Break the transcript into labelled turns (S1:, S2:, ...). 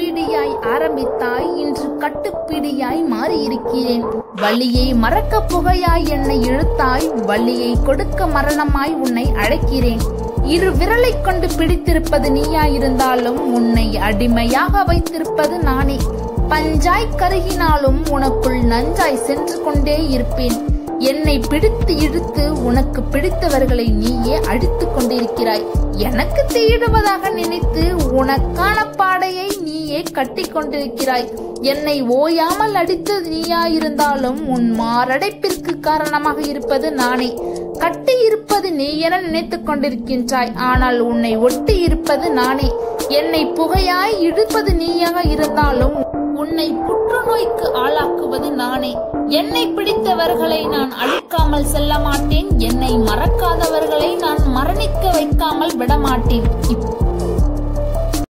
S1: பீடியாய் ஆரம்பித்தாய் இன்று கட்டுப்பீடியாய் மாறியிருக்கிறேன் வள்ளியை மறக்க புகையாய் என்னை இழுத்தாய் வள்ளியை கொடுக்க மரணமாய் உன்னை அழைக்கிறேன் இரு விரலை கொண்டு பிடித்திருப்பது நீயாயிருந்தாலும் உன்னை அடிமையாக வைத்திருப்பது நானே பஞ்சாய் கருகினாலும் உனக்குள் நஞ்சாய் சென்று கொண்டே இருப்பேன் என்னை பிடித்து இழுத்து உனக்கு பிடித்தவர்களை நீயே அடித்துக் கொண்டிருக்கிறாய் எனக்கு தீடுவதாக நினைத்து உனக்கான பாடையை நீயே கட்டி கொண்டிருக்கிறாய் என்னை ஓயாமல் அடித்தது நீயாயிருந்தாலும் உன் மாரடைப்பிற்கு காரணமாக இருப்பது நானே கட்டி இருப்பது நீ என நினைத்துக் கொண்டிருக்கின்றாய் ஆனால் உன்னை ஒட்டி இருப்பது நானே என்னை புகையாய் இழுப்பது நீயாக இருந்தாலும் உன்னை புற்றுநோய்க்கு ஆளாக்குவது நானே என்னை பிடித்தவர்களை நான் அழிக்காமல் செல்ல மாட்டேன் என்னை மறக்காதவர்களை நான் மரணிக்க வைக்காமல் விடமாட்டேன் இப்ப